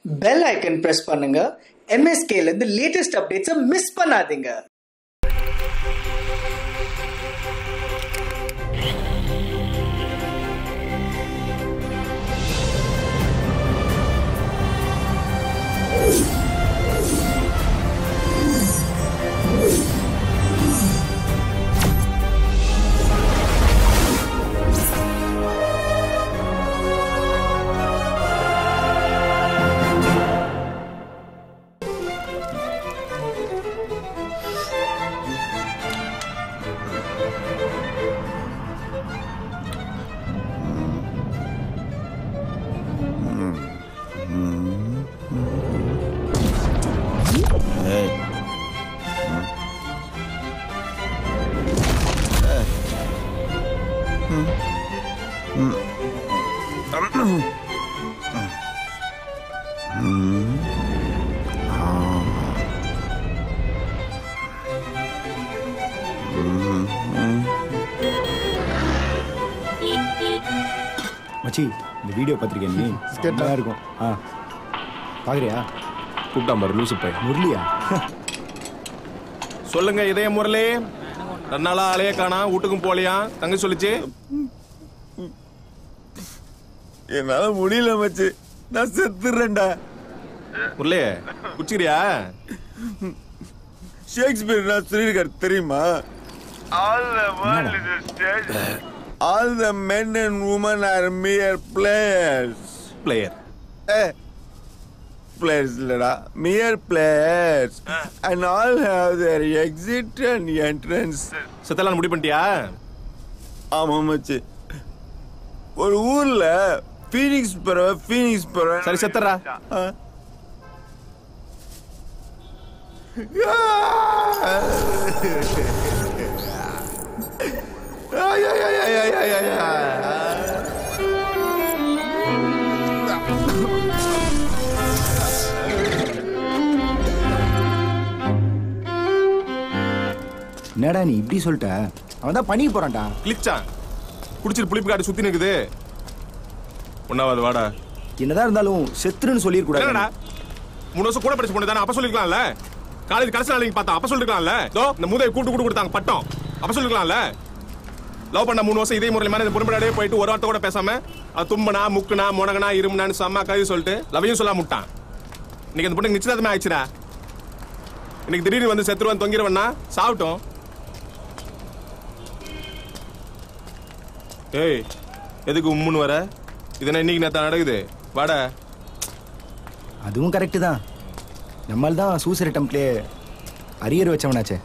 Bell icon press பண்ணுங்க MSK ல இருந்து லேட்டஸ்ட் அப்டேட்ஸை மிஸ் பண்ணாதீங்க மச்சி இந்த வீடியோ பார்த்துருக்கேன் நீ ஸ்டெப்பாக இருக்கும் ஆ பார்க்குறியா கூப்பிட்டான் பாரு லூசு பை முரளியா சொல்லுங்க இதய முரளி ரெண்டு நாளா ஆளையே காணா வீட்டுக்கும் போலியா தங்க சொல்லிச்சு என்னால முடியல மச்சி நான் செத்துறேன்டா முரளி குச்சிரியா ஷேக்ஸ்பியர் நான் சொல்லியிருக்காரு தெரியுமா All the world is a stage. All the men and women are mere players. Player Eh, players இல்லடா mere players. And all have their exit and entrance. செத்தலாம் முடிவு பண்ணிட்டியா ஆமா மச்சி ஒரு ஊர்ல ஃபீனிக்ஸ் பறவை ஃபீனிக்ஸ் பறவை சரி செத்துறா ஆ. Ay, ay, ay, ay, ay, ay, ay, ay. என்னடா நீ இப்படி சொல்லிட்ட அவன் தான் பண்ணிக்க போறான்டா கிளிச்சான் குடிச்சிட்டு புளிப்பு காட்டு சுத்தி நிக்குது ஒன்னாவது வாடா என்னதான் இருந்தாலும் செத்துருன்னு சொல்லிடக்கூடாது என்னடா மூணு வருஷம் கூட படிச்சு பொண்ணு தானே அப்ப சொல்லிருக்கலாம்ல காலேஜ் கடைசி நாளைக்கு பார்த்தா அப்ப சொல்லிருக்கலாம்ல தோ இந்த மூதையை கூட்டு கூட்டு கொடுத்தாங்க பட்டம் அப்ப சொல்லிருக்கலாம்ல லவ் பண்ண மூணு வருஷம் இதே முறையில் மாதிரி இந்த பொறுமையாடே போயிட்டு ஒரு வார்த்தை கூட பேசாம அது தும்பனா முக்குனா முனகனா இருமுனான்னு செம்ம கதை சொல்லிட்டு லவையும் சொல்ல முட்டான் இன்னைக்கு அந்த பொண்ணு நிச்சயதார்த்தமே ஆயிடுச்சுடா இன்னைக்கு திடீர்னு வந்து செத்துருவான் தொங்கிருவன்னா சாப்பிட்டோம் ஏய் எதுக்கு உம்முன்னு வர இது என்ன இன்னைக்கு நேத்தா நடக்குது வாடா அதுவும் கரெக்டு தான் நம்மால் தான் சூசைட் அட்டம்ப்ட்லே அரியர் வச்சவனாச்சே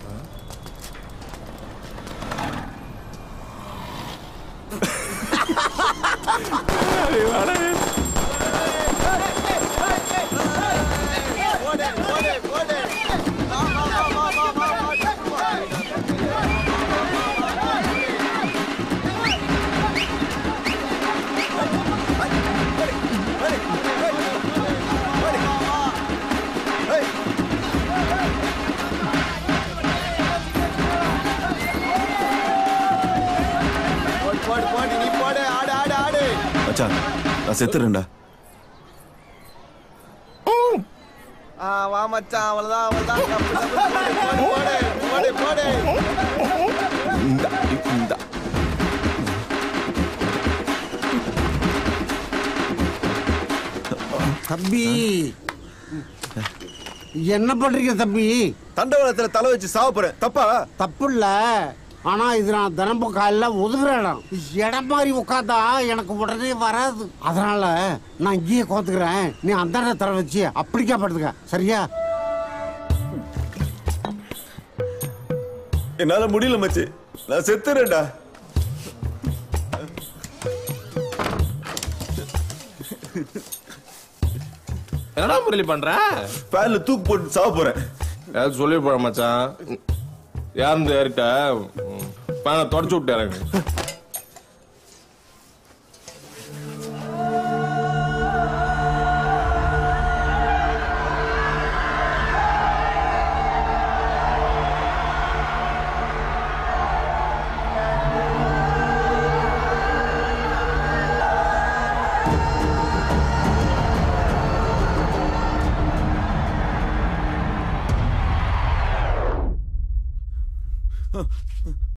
போடு, போடு, போடு, நீ போடு, ஆடு, ஆடு, ஆடு. மச்சான் நான் செத்துறேன்டா ஆ, வா மச்சான், அவ்வளவுதான், அவ்வளவுதான். தப்பு, தப்பு, போடு, போடு, போடு, போடு. இந்த இந்த தம்பி என்ன பண்றீங்க தம்பி தண்டவாளத்துல தலை வச்சு சாவ போறேன் தப்பா தப்பு இல்ல ஆனா இது நான் தினமும் காலைல ஒதுக்குற இடம் இடம் மாதிரி உட்காந்தா எனக்கு உடனே வராது அதனால நான் இங்கேயே கோத்துக்கிறேன் நீ அந்த தர வச்சு அப்படிக்கா படுத்துக்க சரியா என்னால முடியல மச்சி நான் செத்துறேன்டா என்னடா முரளி பண்ற ஃபேன்ல தூக்கு போட்டு சாவ போறேன் ஏதாவது சொல்லி போட மச்சான் யாருந்து ஏறிட்ட பேனை தொடச்சு விட்டாரு